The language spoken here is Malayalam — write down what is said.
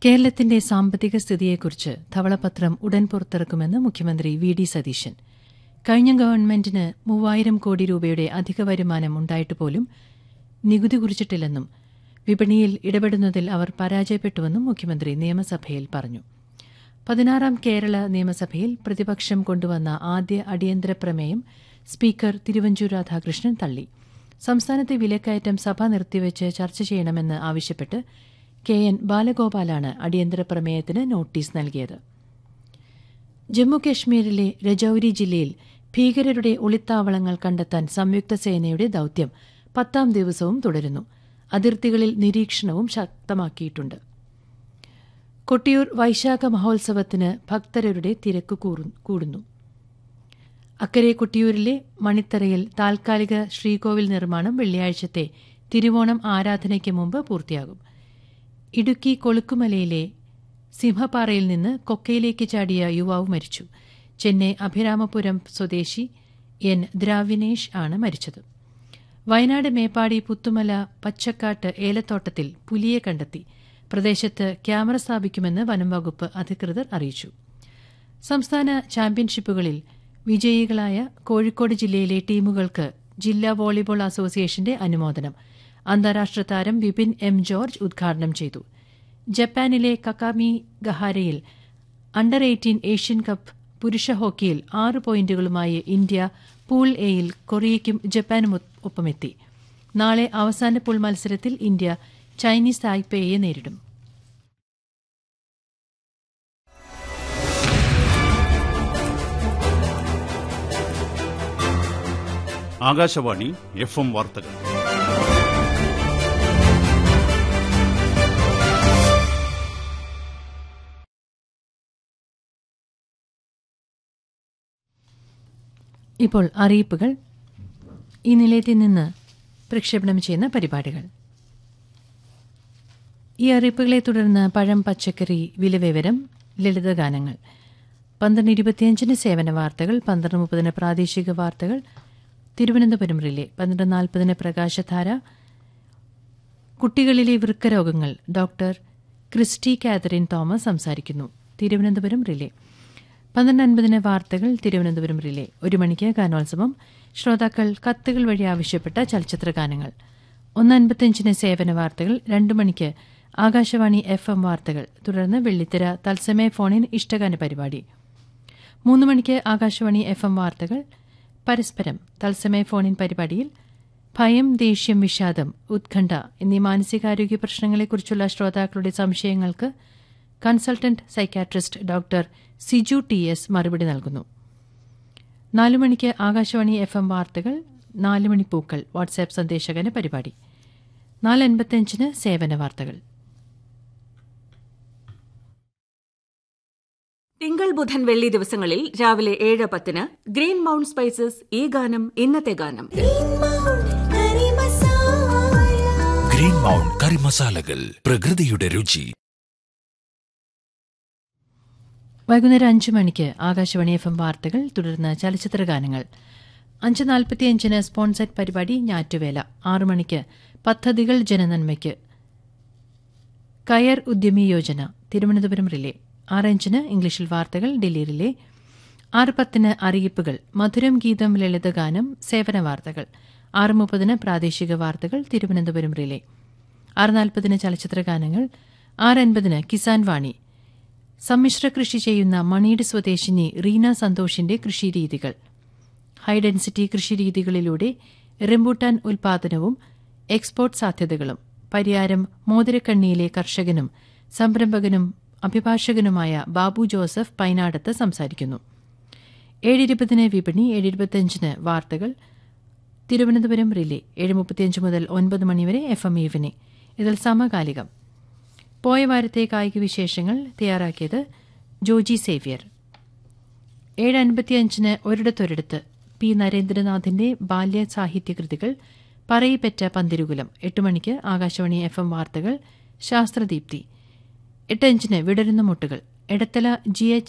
കേരളത്തിന്റെ സാമ്പത്തിക സ്ഥിതിയെക്കുറിച്ച് ധവളപത്രം ഉടൻ പുറത്തിറക്കുമെന്ന് മുഖ്യമന്ത്രി വി ഡി സതീശൻ കഴിഞ്ഞ ഗവൺമെന്റിന് മൂവായിരം കോടി രൂപയുടെ അധിക വരുമാനം ഉണ്ടായിട്ട് പോലും നികുതി കുറിച്ചിട്ടില്ലെന്നും വിപണിയിൽ ഇടപെടുന്നതിൽ അവർ പരാജയപ്പെട്ടുവെന്നും മുഖ്യമന്ത്രി നിയമസഭയിൽ പറഞ്ഞു പതിനാറാം കേരള നിയമസഭയിൽ പ്രതിപക്ഷം കൊണ്ടുവന്ന ആദ്യ അടിയന്തര പ്രമേയം സ്പീക്കർ തിരുവഞ്ചൂർ രാധാകൃഷ്ണൻ തള്ളി സംസ്ഥാനത്തെ വിലക്കയറ്റം സഭ നിർത്തിവച്ച് ചർച്ച ചെയ്യണമെന്ന് ആവശ്യപ്പെട്ട് കെ എൻ ബാലഗോപാലാണ് അടിയന്തര പ്രമേയത്തിന് നോട്ടീസ് നൽകിയത് ജമ്മുകശ്മീരിലെ രജൌരി ജില്ലയിൽ ഭീകരരുടെ ഒളിത്താവളങ്ങൾ കണ്ടെത്താൻ സംയുക്ത സേനയുടെ ദൌത്യം പത്താം ദിവസവും തുടരുന്നു അതിർത്തികളിൽ നിരീക്ഷണവും ശക്തമാക്കിയിട്ടുണ്ട് കൊട്ടിയൂർ വൈശാഖ മഹോത്സവത്തിന് ഭക്തരുടെ തിരക്ക് കൂടുന്നു അക്കരെ കൊട്ടിയൂരിലെ മണിത്തറയിൽ താൽക്കാലിക ശ്രീകോവിൽ നിർമ്മാണം വെള്ളിയാഴ്ചത്തെ തിരുവോണം ആരാധനയ്ക്ക് മുമ്പ് പൂർത്തിയാകും ഇടുക്കി കൊളുക്കുമലയിലെ സിംഹപ്പാറയിൽ നിന്ന് കൊക്കയിലേക്ക് ചാടിയ യുവാവ് മരിച്ചു ചെന്നൈ അഭിരാമപുരം സ്വദേശി എൻ ദ്രാവിനേഷ് ആണ് മരിച്ചത് വയനാട് മേപ്പാടി പുത്തുമല പച്ചക്കാട്ട് ഏലത്തോട്ടത്തിൽ പുലിയെ കണ്ടെത്തി പ്രദേശത്ത് ക്യാമറ സ്ഥാപിക്കുമെന്ന് വനം വകുപ്പ് അധികൃതർ അറിയിച്ചു സംസ്ഥാന ചാമ്പ്യൻഷിപ്പുകളിൽ വിജയികളായ കോഴിക്കോട് ജില്ലയിലെ ടീമുകൾക്ക് ജില്ലാ വോളിബോൾ അസോസിയേഷന്റെ അനുമോദനം അന്താരാഷ്ട്ര താരം വിപിൻ എം ജോർജ് ഉദ്ഘാടനം ചെയ്തു ജപ്പാനിലെ കക്കാമി ഗഹാരയിൽ അണ്ടർ എയ്റ്റീൻ ഏഷ്യൻ കപ്പ് പുരുഷ ഹോക്കിയിൽ ആറ് പോയിന്റുകളുമായി ഇന്ത്യ പൂൾ എയിൽ കൊറിയയ്ക്കും ജപ്പാനും ഒപ്പമെത്തി നാളെ അവസാന പൂൾ മത്സരത്തിൽ ഇന്ത്യ ചൈനീസ് തായ്പേയെ നേരിടും ആകാശവാണി എഫ് എം വാർത്തകൾ ഇപ്പോൾ അറിയിപ്പുകൾ ഈ നിലയത്തിൽ നിന്ന് പ്രക്ഷേപണം ചെയ്യുന്ന പരിപാടികൾ ഈ അറിയിപ്പുകളെ തുടർന്ന് പഴം പച്ചക്കറി വിലവിവരം ലളിതഗാനങ്ങൾ പന്ത്രണ്ട് ഇരുപത്തിയഞ്ചിന് സേവന വാർത്തകൾ പന്ത്രണ്ട് മുപ്പതിന് പ്രാദേശിക വാർത്തകൾ തിരുവനന്തപുരം റിലേ പന്ത്രണ്ട് നാൽപ്പതിന് പ്രകാശധാര കുട്ടികളിലെ വൃക്കരോഗങ്ങൾ ഡോക്ടർ ക്രിസ്റ്റി കാതറിൻ തോമസ് സംസാരിക്കുന്നു തിരുവനന്തപുരം റിലേ പന്ത്രണ്ട് അൻപതിന് വാർത്തകൾ തിരുവനന്തപുരം റിലേ ഒരു മണിക്ക് ഗാനോത്സവം ശ്രോതാക്കൾ കത്തുകൾ വഴി ആവശ്യപ്പെട്ട ചലച്ചിത്ര ഗാനങ്ങൾ ഒന്ന് അൻപത്തിയഞ്ചിന് സേവന വാർത്തകൾ രണ്ടു മണിക്ക് ആകാശവാണി എഫ് എം വാർത്തകൾ തുടർന്ന് വെള്ളിത്തിര തത്സമയ ഫോണിൻ ഇഷ്ടഗാന പരിപാടി മൂന്ന് മണിക്ക് ആകാശവാണി എഫ് എം വാർത്തകൾ പരസ്പരം തത്സമയ ഫോണിൻ പരിപാടിയിൽ ഭയം ദേഷ്യം വിഷാദം ഉത്കണ്ഠ എന്നീ മാനസികാരോഗ്യ പ്രശ്നങ്ങളെക്കുറിച്ചുള്ള ശ്രോതാക്കളുടെ സംശയങ്ങൾക്ക് consultant psychiatrist doctor Siju T S മറുപടി നൽകുന്നു നാലു മണിക്ക് ആകാശവാണി എഫ് എം വാർത്തകൾ നാല് മണി പൂക്കൾ വാട്സാപ്പ് സന്ദേശകന പരിപാടി നാല് അൻപത്തിയഞ്ചിന് സേവന വാർത്തകൾ തിങ്കൾ ബുധൻ വെള്ളി ദിവസങ്ങളിൽ രാവിലെ ഏഴ് പത്തിന് ഗ്രീൻ മൗണ്ട് സ്പൈസസ് ഈ ഗാനം ഇന്നത്തെ ഗാനം ഗ്രീൻ മൗണ്ട് കറി മസാലകൾ പ്രകൃതിയുടെ രുചി വൈകുന്നേരം അഞ്ചു മണിക്ക് ആകാശവാണി എഫ് എം വാർത്തകൾ തുടർന്ന് ചലച്ചിത്ര ഗാനങ്ങൾ അഞ്ച് നാൽപ്പത്തിയഞ്ചിന് സ്പോൺസർഡ് പരിപാടി ഞാറ്റുവേല ആറു മണിക്ക് പദ്ധതികൾ ജനനന്മയ്ക്ക് കയർ ഉദ്യമി യോജന തിരുവനന്തപുരം റിലേ ആറഞ്ചിന് ഇംഗ്ലീഷിൽ വാർത്തകൾ ഡൽഹി റിലേ ആറ് പത്തിന് അറിയിപ്പുകൾ മധുരം ഗീതം ലളിതഗാനം സേവന വാർത്തകൾ ആറ് മുപ്പതിന് പ്രാദേശിക വാർത്തകൾ തിരുവനന്തപുരം റിലേ ആറ് നാൽപ്പതിന് ചലച്ചിത്ര ഗാനങ്ങൾ ആറ് അൻപതിന് കിസാൻ വാണി സമ്മിശ്ര കൃഷി ചെയ്യുന്ന മണിയുടെ സ്വദേശിനി റീന സന്തോഷിന്റെ കൃഷിരീതികൾ ഹൈ ഡെൻസിറ്റി കൃഷിരീതികളിലൂടെ റെമ്പൂട്ടാൻ ഉൽപാദനവും എക്സ്പോർട്ട് സാധ്യതകളും പരിയാരം മോതിരക്കണ്ണിയിലെ കർഷകനും സംരംഭകനും അഭിഭാഷകനുമായ ബാബു ജോസഫ് പൈനാടത്ത് സംസാരിക്കുന്നു ഏഴിരുപതിന് വിപണി ഏഴിരുപത്തിയഞ്ചിന് വാർത്തകൾ തിരുവനന്തപുരം റിലേ ഏഴ് മുപ്പത്തിയഞ്ച് മുതൽ ഒൻപത് മണിവരെ എഫ് എം ഈവനിംഗ് ഇതിൽ സമകാലികം പോയ വാരത്തെ കായിക വിശേഷങ്ങൾ തയ്യാറാക്കിയത് ജോജി സേവ്യർ ഏഴ് അൻപത്തിയഞ്ചിന് ഒരിടത്തൊരിടത്ത് പി നരേന്ദ്രനാഥിന്റെ ബാല്യ സാഹിത്യകൃതികൾ പറയിപ്പറ്റ പന്തിരുകുലം എട്ട് മണിക്ക് ആകാശവാണി എഫ് എം വാർത്തകൾ ശാസ്ത്രദീപ്തി എട്ട് അഞ്ചിന് വിടരുന്ന മുട്ടുകൾ എടത്തല ജി എച്ച്